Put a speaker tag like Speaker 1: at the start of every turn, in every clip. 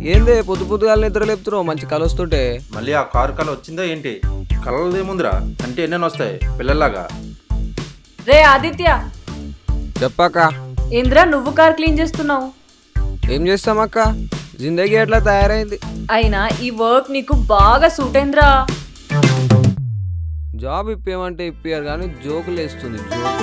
Speaker 1: ఏందే పొద్దు పొద్దుగాల నిద్ర లేపుతున్నావు మంచి కళ వస్తుంటే
Speaker 2: మళ్ళీ ఆ కారు కళ వచ్చిందా ఏంటి కలదేముందిరా అంటే ఎన్నెన్ని వస్తాయి పిల్లల్లాగా
Speaker 3: రే ఆదిత్య
Speaker 1: చెప్పాక
Speaker 3: ఏంద్రా నువ్వు కార్ క్లీన్ చేస్తున్నావు
Speaker 1: ఏం చేస్తామక్క జిందగీ ఎట్లా తయారైంది
Speaker 3: అయినా ఈ వర్క్ నీకు బాగా సూట్ అయిందిరా
Speaker 1: జాబ్ ఇప్పేమంటే ఇప్పారు కానీ జోకులు వేస్తుంది జోకులు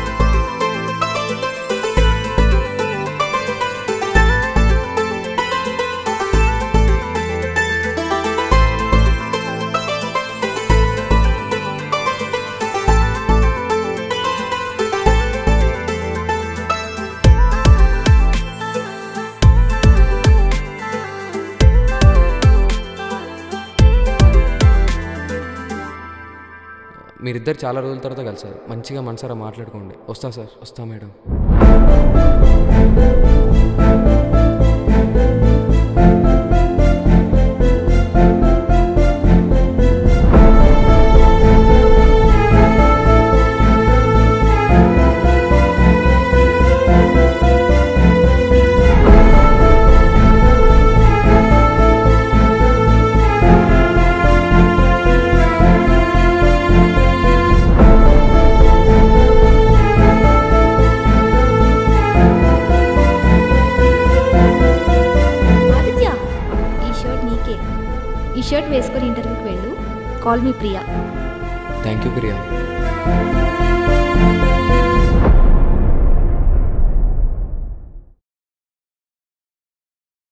Speaker 1: మీరిద్దరు చాలా రోజుల తర్వాత కలిసారు మంచిగా మనసారా మాట్లాడుకోండి వస్తా సార్ వస్తా మేడం
Speaker 4: ఆదిత్య ఈ షర్ట్ నీకే ఈ షర్ట్ వేసుకొని ఇంటర్వ్యూకి వెళ్ళు call me Priya
Speaker 1: thank you Priya